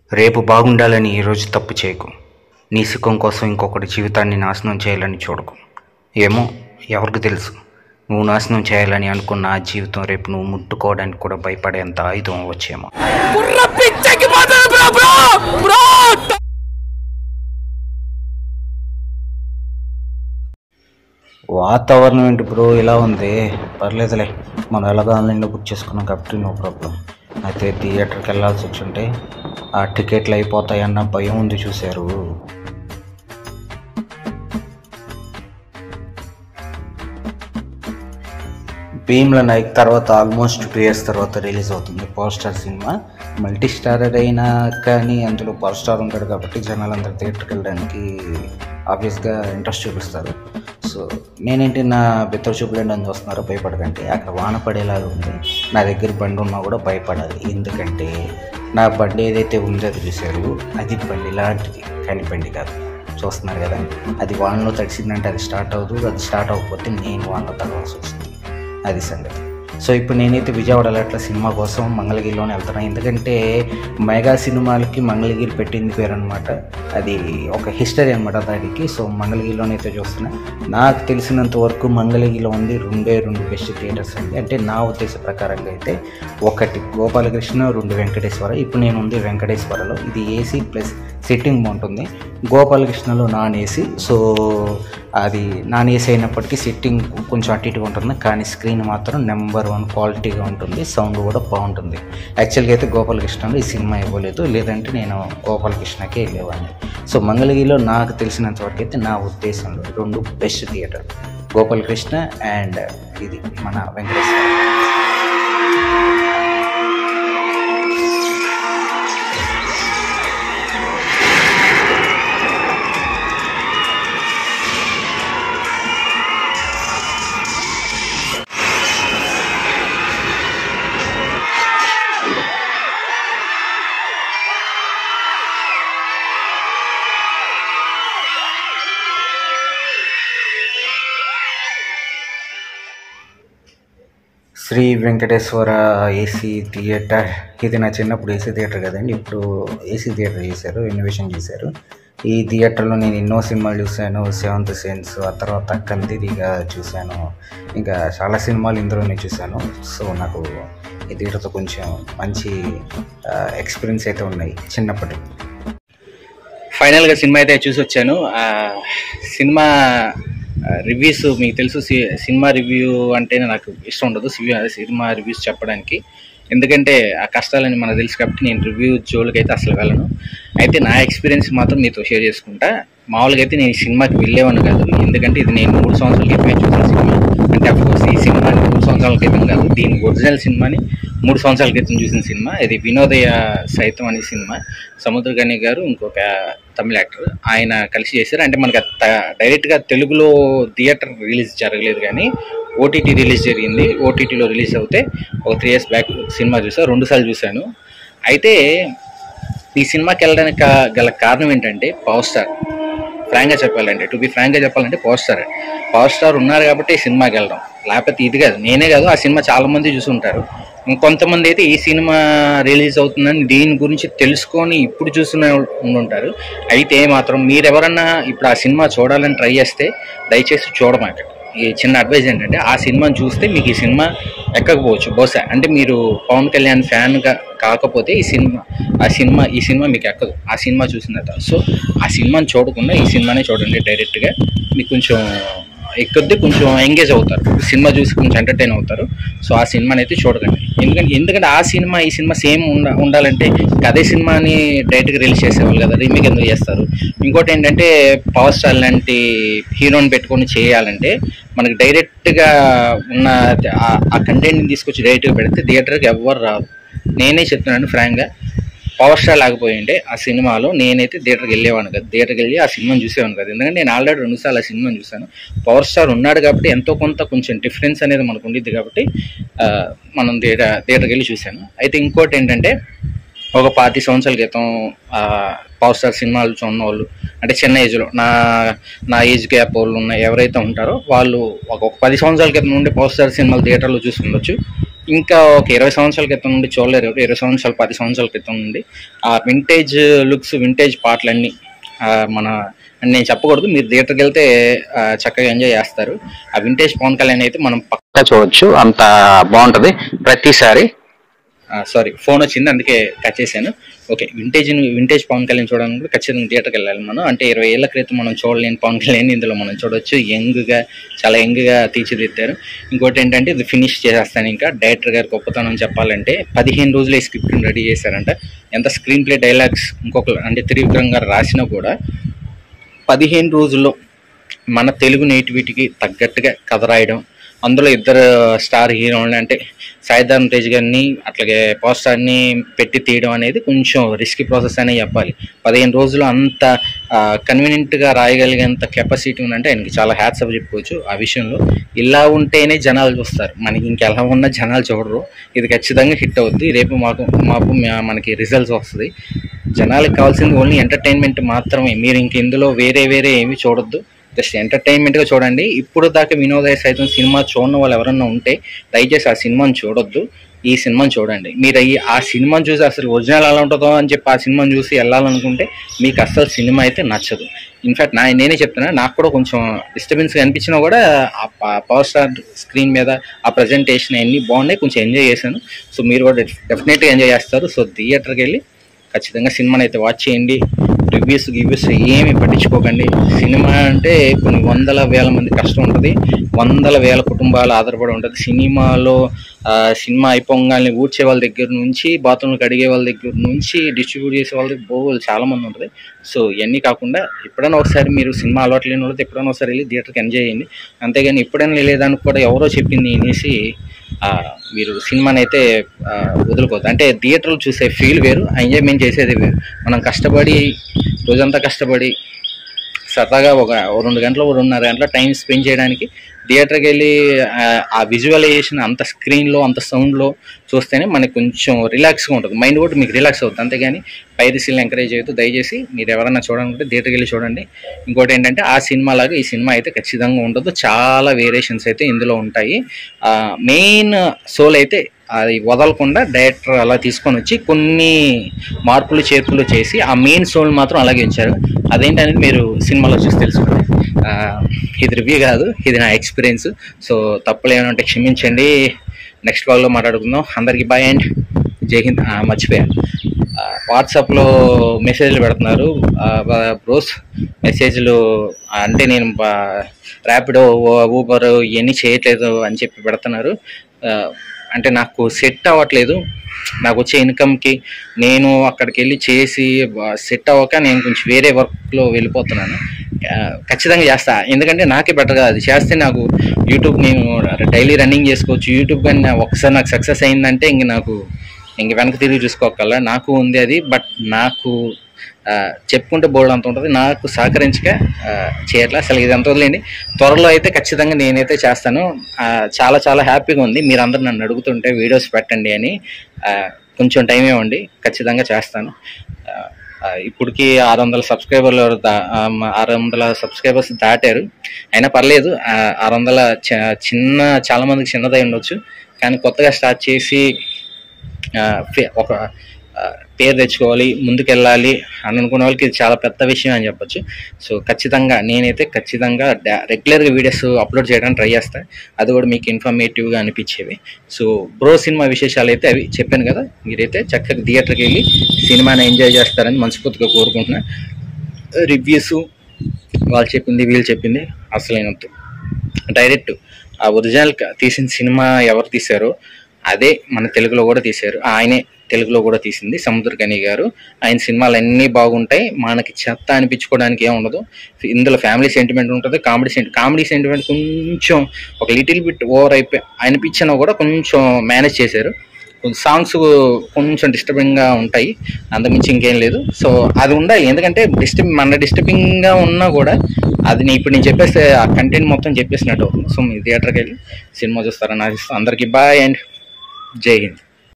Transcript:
రేపు బాగుండాలని ఈరోజు తప్పు చేయకు నీ సుఖం కోసం ఇంకొకటి జీవితాన్ని నాశనం చేయాలని చూడకు ఏమో ఎవరికి తెలుసు నువ్వు నాశనం చేయాలని అనుకున్న ఆ జీవితం రేపు నువ్వు ముట్టుకోవడానికి కూడా భయపడేంత ఆయుధం వచ్చేమో కుర్ర పిచ్చెక్కి పోతుంది బ్రో బ్రో బ్రో వాతావరణం ఏంటి బ్రో ఇలా ఉంది పర్లేదులే మనం ఎలాగో ఆన్లైన్లో బుక్ చేసుకున్నాం కాబట్టి నో ప్రాబ్లం అయితే థియేటర్కి వెళ్ళాల్సి వచ్చుంటే ఆ టికెట్లు అయిపోతాయన్న భయం ఉంది చూశారు భీమ్ల నాయక్ తర్వాత ఆల్మోస్ట్ టూ ఇయర్స్ తర్వాత రిలీజ్ అవుతుంది పవర్ స్టార్ సినిమా మల్టీ స్టారర్ అయినా కానీ అందులో పవర్ స్టార్ ఉంటాడు కాబట్టి జనాలందరూ థియేటర్కి వెళ్ళడానికి ఆబ్వియస్గా ఇంట్రెస్ట్ చూపిస్తారు సో నేనేంటి నా బిత్తర చూపులేండి అని చూస్తున్నారో భయపడకండి అక్కడ వాన పడేలాగా ఉంది నా దగ్గర బండి ఉన్నా కూడా భయపడాలి ఎందుకంటే నా బండి ఏదైతే ఉందో అది చూశారు అది బండి లాంటిది కానీ బండి కాదు చూస్తున్నారు కదా అది వానలో తడిసిందంటే అది స్టార్ట్ అవ్వదు అది స్టార్ట్ అవ్వకపోతే నేను వానలో తడవాల్సి వస్తుంది అది సంగతి సో ఇప్పుడు నేనైతే విజయవాడలో అట్లా సినిమా కోసం మంగళగిరిలోనే వెళ్తున్నాను ఎందుకంటే మెగా సినిమాలకి మంగళగిరి పెట్టింది పేరు అనమాట అది ఒక హిస్టరీ అనమాట దానికి సో మంగళగిరిలోనే అయితే చూస్తున్నా నాకు తెలిసినంత వరకు మంగళగిరిలో ఉంది రెండే రెండు బెస్ట్ థియేటర్స్ అండి అంటే నా ఉద్దేశ ప్రకారంగా అయితే ఒకటి గోపాలకృష్ణ రెండు వెంకటేశ్వర ఇప్పుడు నేను ఉంది వెంకటేశ్వరలో ఇది ఏసీ ప్లస్ సిట్టింగ్ బాగుంటుంది గోపాలకృష్ణలో నాన్ ఏసీ సో అది నాన్ ఏసీ అయినప్పటికీ సిట్టింగ్ కొంచెం అటు ఇటుగా ఉంటుంది కానీ స్క్రీన్ మాత్రం నెంబర్ వన్ క్వాలిటీగా ఉంటుంది సౌండ్ కూడా బాగుంటుంది యాక్చువల్గా అయితే గోపాలకృష్ణలో ఈ సినిమా ఇవ్వలేదు లేదంటే నేను గోపాలకృష్ణకే వెళ్ళేవాడిని సో మంగళగిరిలో నాకు తెలిసినంత వరకు అయితే నా ఉద్దేశంలో రెండు బెస్ట్ థియేటర్ గోపాలకృష్ణ అండ్ ఇది మన వెంకటేశ్వర శ్రీ వెంకటేశ్వర ఏసీ థియేటర్ ఇది నా చిన్నప్పుడు ఏసీ థియేటర్ కదండి ఇప్పుడు ఏసీ థియేటర్ చేశారు ఇన్నోవేషన్ చేశారు ఈ థియేటర్లో నేను ఎన్నో సినిమాలు చూశాను సెవెంత్ సెన్స్ ఆ తర్వాత కందిరిగా చూశాను ఇంకా చాలా సినిమాలు ఇందులోనే చూశాను సో నాకు ఈ థియేటర్తో కొంచెం మంచి ఎక్స్పీరియన్స్ అయితే ఉన్నాయి చిన్నప్పటి ఫైనల్గా సినిమా అయితే చూసి వచ్చాను ఆ, సినిమా రివ్యూస్ మీకు తెలుసు సి- సినిమా రివ్యూ అంటేనే నాకు ఇష్టం ఉండదు సి- సినిమా రివ్యూస్ చెప్పడానికి ఎందుకంటే ఆ కష్టాలని మనకు తెలుసు కాబట్టి నేను రివ్యూ జోలికి అయితే అసలు వెళ్ళను అయితే నా ఎక్స్పీరియన్స్ మాత్రం మీతో షేర్ చేసుకుంటా మామూలుగా అయితే నేను ఈ సినిమాకి వెళ్ళేవాను కాదు ఎందుకంటే ఇది నేను మూడు సంవత్సరాల క్రితమే చూసిన సినిమా అంటే అఫ్కోర్స్ ఈ సినిమాని మూడు సంవత్సరాల క్రితం కాదు దీని ఒరిజినల్ సినిమాని మూడు సంవత్సరాల క్రితం చూసిన సినిమా ఇది వినోదయ సైతం అనే సినిమా సముద్రగని గారు ఇంకొక తమిళ యాక్టర్ ఆయన కలిసి చేశారు అంటే మనకి త- డైరెక్ట్గా తెలుగులో థియేటర్ రిలీజ్ జరగలేదు కానీ ఓటీటీ రిలీజ్ జరిగింది ఓటీటీలో రిలీజ్ అవుతే ఒక త్రీ ఇయర్స్ బ్యాక్ సినిమా చూసా రెండు సార్లు చూశాను అయితే ఈ సినిమాకి వెళ్ళడానికి కా- గల కారణం ఏంటంటే పవర్ స్టార్ ఫ్రాంక్గా చెప్పాలంటే టు బి ఫ్రాంక్గా చెప్పాలంటే పవర్ స్టార్ పవర్ స్టార్ ఉన్నారు కాబట్టి ఈ సినిమాకి వెళ్ళడం లేకపోతే ఇది కాదు నేనే కాదు ఆ సినిమా చాలా మంది చూసి ఉంటారు ఇంకొంతమంది అయితే ఈ సినిమా రిలీజ్ అవుతుందని దీని గురించి తెలుసుకొని ఇప్పుడు చూస్తున్న ఉంటారు అయితే మాత్రం మీరు ఎవరన్నా ఇప్పుడు ఆ సినిమా చూడాలని ట్రై చేస్తే దయచేసి చూడమాక ఈ చిన్న అడ్వైజ్ ఏంటంటే ఆ సినిమాని చూస్తే మీకు ఈ సినిమా ఎక్కకపోవచ్చు బహుశా అంటే మీరు పవన్ కళ్యాణ్ ఫ్యాన్గా కాకపోతే ఈ సినిమా ఆ సినిమా ఈ సినిమా మీకు ఎక్కదు ఆ సినిమా చూసిన తర్వాత సో ఆ సినిమాని చూడకుండా ఈ సినిమానే చూడండి డైరెక్ట్గా మీకు కొంచెం ఎక్కొద్ది కొంచెం ఎంగేజ్ అవుతారు సినిమా చూసి కొంచెం ఎంటర్టైన్ అవుతారు సో ఆ సినిమాని అయితే చూడకండి ఎందుకంటే ఎందుకంటే ఆ సినిమా ఈ సినిమా సేమ్ ఉండ ఉండాలంటే ఇంకా అదే సినిమాని డైరెక్ట్గా రిలీజ్ చేసేవాళ్ళు కదా రీమేక్ ఎందుకు చేస్తారు ఇంకోటి ఏంటంటే పవర్ స్టార్ లాంటి హీరోని పెట్టుకొని చేయాలంటే మనకి డైరెక్ట్గా ఉన్న ఆ- ఆ కంటెంట్ని తీసుకొచ్చి డైరెక్ట్గా పెడితే థియేటర్కి ఎవ్వరు రారు నేనే చెప్తున్నాను ఫ్రాంక్గా పవర్ స్టార్ లేకపోయింటే ఆ సినిమాలో నేనైతే థియేటర్కి వెళ్ళేవాను కదా థియేటర్కి వెళ్ళి ఆ సినిమాని చూసేవాను కదా ఎందుకంటే నేను ఆల్రెడీ రెండుసార్లు ఆ సినిమాని చూశాను పవర్ స్టార్ ఉన్నాడు కాబట్టి ఎంతో కొంత కొంచెం డిఫరెన్స్ అనేది మనకు ఉండిద్ది కాబట్టి ఆ, మనం థియేటర్ థియేటర్కి వెళ్ళి చూశాను అయితే ఇంకోటి ఏంటంటే ఒక పాతి సంవత్సరాల క్రితం ఆ, పవర్ స్టార్ సినిమాలు చూన్న వాళ్ళు అంటే చిన్న ఏజ్లో నా నా ఏజ్ గ్యాప్ వాళ్ళు ఉన్న ఎవరైతే ఉంటారో వాళ్ళు ఒక ఒక పది సంవత్సరాల క్రితం నుండి పవర్ స్టార్ సినిమాలు థియేటర్లో చూసి ఉండొచ్చు ఇంకా ఒక ఇరవై సంవత్సరాల క్రితం నుండి చూడలేరు ఎవరు. ఇరవై సంవత్సరాలు పది సంవత్సరాల క్రితం నుండి ఆ వింటేజ్ లుక్స్ వింటేజ్ పాటలన్నీ ఆ, మన నేను చెప్పకూడదు మీరు థియేటర్కి వెళ్తే ఆ, చక్కగా ఎంజాయ్ చేస్తారు ఆ వింటేజ్ పవన్ కళ్యాణ్ అయితే మనం పక్కా చూడొచ్చు అంత బాగుంటది ప్రతిసారి సారీ ఫోన్ వచ్చింది అందుకే కట్ చేశాను okay vintage vintage Pawan Kalyan చూడడానికి కూడా ఖచ్చితంగా థియేటర్కి వెళ్ళాలి మనం అంటే ఇరవై ఏళ్ల క్రితం మనం చూడలేని పవన్ కళ్యాణ్ ఇందులో మనం చూడొచ్చు యంగ్గా చాలా యంగ్గా తీర్చిదిద్దారు ఇంకోటి ఏంటంటే ఇది ఫినిష్ చేసేస్తాను ఇంకా డైరెక్టర్ గారి గొప్పతనం చెప్పాలంటే పదిహేను రోజులు ఈ స్క్రిప్ట్ రెడీ చేశారంట ఎంత స్క్రీన్ ప్లే డైలాగ్స్ ఇంకొక అంటే త్రివిక్రమ్ గారు రాసినా కూడా పదిహేను రోజుల్లో మన తెలుగు నేటివిటీకి తగ్గట్టుగా కథ రాయడం అందులో ఇద్దరు స్టార్ హీరోలని అంటే సాయిధరం తేజ్ గారిని అట్లాగే పవర్ స్టార్ని పెట్టి తీయడం అనేది కొంచెం రిస్కీ ప్రాసెస్ అనే చెప్పాలి పదిహేను రోజులు అంత కన్వీనియంట్గా రాయగలిగేంత కెపాసిటీ ఉందంటే ఆయనకి చాలా హ్యాట్స్ అప్ చెప్పుకోవచ్చు ఆ విషయంలో ఇలా ఉంటేనే జనాలు చూస్తారు మనకి ఇంకెలా ఉన్న జనాలు చూడరు ఇది ఖచ్చితంగా హిట్ అవుద్ది రేపు మాకు మాకు మ- మనకి రిజల్ట్స్ వస్తుంది జనాలకు కావాల్సింది ఓన్లీ ఎంటర్టైన్మెంట్ మాత్రమే మీరు ఇంక ఇందులో వేరే వేరే ఏమీ చూడొద్దు జస్ట్ ఎంటర్టైన్మెంట్గా చూడండి ఇప్పుడు దాకా వినోదయ సైతం సినిమా చూడని వాళ్ళు ఎవరన్నా ఉంటే దయచేసి ఆ సినిమాని చూడొద్దు ఈ సినిమాని చూడండి మీరు అయ్యి ఆ సినిమాని చూసి అసలు ఒరిజినల్ ఎలా ఉంటుందో అని చెప్పి ఆ సినిమాని చూసి వెళ్ళాలనుకుంటే మీకు అసలు సినిమా అయితే నచ్చదు ఇన్ఫాక్ట్ నా నేనే చెప్తున్నా నాకు కూడా కొంచెం డిస్టర్బెన్స్ అనిపించినా కూడా ఆ ప- పవర్ స్టార్ స్క్రీన్ మీద ఆ ప్రజెంటేషన్ అన్నీ బాగున్నాయి కొంచెం ఎంజాయ్ చేశాను సో మీరు కూడా డెఫినెట్గా ఎంజాయ్ చేస్తారు సో థియేటర్కి వెళ్ళి ఖచ్చితంగా సినిమాని అయితే వాచ్ చేయండి రివ్యూస్ గివ్యూస్ ఏమి పట్టించుకోకండి సినిమా అంటే కొన్ని వందల వేల మంది కష్టం ఉంటుంది వందల వేల కుటుంబాలు ఆధారపడి ఉంటుంది సినిమాలో ఆ, సినిమా అయిపోగానే ఊడ్చే వాళ్ళ దగ్గర నుంచి బాత్రూమ్లు కడిగే వాళ్ళ దగ్గర నుంచి డిస్ట్రిబ్యూట్ చేసే వాళ్ళ దగ్గర బోల్ చాలా మంది ఉంటుంది సో ఇవన్నీ కాకుండా ఎప్పుడైనా ఒకసారి మీరు సినిమా అలవాటు లేని వాళ్ళతో ఎప్పుడైనా ఒకసారి వెళ్ళి థియేటర్కి ఎంజాయ్ చేయండి అంతేగాని ఎప్పుడైనా లేదానికి కూడా ఎవరో చెప్పింది అనేసి ఆ, మీరు సినిమాని అయితే ఆ, వదులుకోవద్దు అంటే థియేటర్లో చూసే ఫీల్ వేరు ఎంజాయ్మెంట్ చేసేది వేరు మనం కష్టపడి రోజంతా కష్టపడి సరదాగా ఒక ఓ రెండు గంటలు ఓ రెండున్నర గంటల టైం స్పెండ్ చేయడానికి థియేటర్కి వెళ్ళి ఆ, ఆ విజువలైజేషన్ అంత స్క్రీన్లో అంత సౌండ్లో చూస్తేనే మనకి కొంచెం రిలాక్స్గా ఉంటుంది మైండ్ కూడా మీకు రిలాక్స్ అవుతుంది అంతేగాని పైరసీలను ఎంకరేజ్ చేయొద్దు దయచేసి మీరు ఎవరైనా చూడాలనుకుంటే థియేటర్కి వెళ్ళి చూడండి ఇంకోటి ఏంటంటే ఆ సినిమా లాగా ఈ సినిమా అయితే ఖచ్చితంగా ఉండదు చాలా వేరియేషన్స్ అయితే ఇందులో ఉంటాయి మెయిన్ సోల్ అయితే అది వదలకుండా డైరెక్టర్ అలా తీసుకొని వచ్చి కొన్ని మార్పులు చేర్పులు చేసి ఆ మెయిన్ సోల్ మాత్రం అలాగే ఉంచారు అదేంటనేది మీరు సినిమాలో చూసి తెలుసుకోండి ఆ, ఇది రివ్యూ కాదు ఇది నా ఎక్స్పీరియన్స్ సో తప్పులు ఏమైనా ఉంటే క్షమించండి నెక్స్ట్ బ్లాగ్లో మాట్లాడుకుందాం అందరికీ బాయ్ అండ్ జై హింద్ ఆ, మర్చిపోయాను ఆ, వాట్సాప్లో మెసేజ్లు పెడుతున్నారు బ్రోస్ మెసేజ్లు అంటే నేను బా- ర్యాపిడో ఊబర్ ఇవన్నీ చేయట్లేదు అని చెప్పి పెడుతున్నారు ఆ, అంటే నాకు సెట్ అవ్వట్లేదు నాకు వచ్చే ఇన్కమ్కి నేను అక్కడికి వెళ్ళి చేసి సెట్ అవ్వక నేను కొంచెం వేరే వర్క్లో వెళ్ళిపోతున్నాను ఆ, ఖచ్చితంగా చేస్తా ఎందుకంటే నాకే బెటర్ అది చేస్తే నాకు యూట్యూబ్ నేను డైలీ రన్నింగ్ చేసుకోవచ్చు యూట్యూబ్ కానీ నా- ఒకసారి నాకు సక్సెస్ అయిందంటే ఇంక నాకు ఇంక వెనక తిరిగి చూసుకోగల నాకు ఉంది అది బట్ నాకు ఆ, చెప్పుకుంటే బోల్డ్ అంత ఉంటుంది నాకు సహకరించక ఆ, చేయట్లే అసలు ఇది ఎంత వదిలేండి త్వరలో అయితే ఖచ్చితంగా నేనైతే చేస్తాను ఆ, చాలా చాలా హ్యాపీగా ఉంది మీరందరూ నన్ను అడుగుతుంటే వీడియోస్ పెట్టండి అని ఆ, కొంచెం టైం ఇవ్వండి ఖచ్చితంగా చేస్తాను ఆ, ఆ, ఇప్పటికి ఆరు వందల సబ్స్క్రైబర్లు దా- ఆ, మ- ఆరు వందల సబ్స్క్రైబర్స్ దాటారు అయినా పర్లేదు ఆ, ఆరు వందల చ- చిన్న చాలా మందికి చిన్నదై ఉండొచ్చు కానీ కొత్తగా స్టార్ట్ చేసి ఆ, ఫే- ఒక ఆ, పేరు తెచ్చుకోవాలి ముందుకెళ్ళాలి అని అనుకున్న వాళ్ళకి ఇది చాలా పెద్ద విషయం అని చెప్పొచ్చు సో ఖచ్చితంగా నేనైతే ఖచ్చితంగా డా- రెగ్యులర్గా వీడియోస్ అప్లోడ్ చేయడానికి ట్రై చేస్తాను అది కూడా మీకు ఇన్ఫర్మేటివ్గా అనిపించేవి సో బ్రో సినిమా విశేషాలు అయితే అవి చెప్పాను కదా మీరైతే చక్కగా థియేటర్కి వెళ్ళి సినిమాని ఎంజాయ్ చేస్తారని మనస్ఫూర్తిగా కోరుకుంటున్నా రివ్యూస్ వాళ్ళు చెప్పింది వీళ్ళు చెప్పింది అసలైనట్టు డైరెక్ట్ ఆ ఒరిజినల్ క- తీసిన సినిమా ఎవరు తీశారో అదే మన తెలుగులో కూడా తీశారు ఆయనే తెలుగులో కూడా తీసింది సముద్రకని గారు ఆయన సినిమాలు అన్నీ బాగుంటాయి మనకి చెత్త అనిపించుకోవడానికి ఏం ఉండదు ఇందులో ఫ్యామిలీ సెంటిమెంట్ ఉంటుంది కామెడీ సెంటి కామెడీ సెంటిమెంట్ కొంచెం ఒక లిటిల్ బిట్ ఓవర్ అయిపోయి అనిపించినా కూడా కొంచెం మేనేజ్ చేశారు సాంగ్స్ కొంచెం డిస్టర్బింగ్గా ఉంటాయి అంతమించి ఇంకేం లేదు సో అది ఉండాలి ఎందుకంటే డిస్టర్బ్ మన డిస్టర్బింగ్గా ఉన్నా కూడా అది నేను ఇప్పుడు నేను చెప్పేస్తే ఆ కంటెంట్ మొత్తం చెప్పేసినట్టు అవుతుంది సో మీ థియేటర్కి వెళ్ళి సినిమా చూస్తారని ఆశిస్తాను అందరికీ బాయ్ అండ్ జై హింద్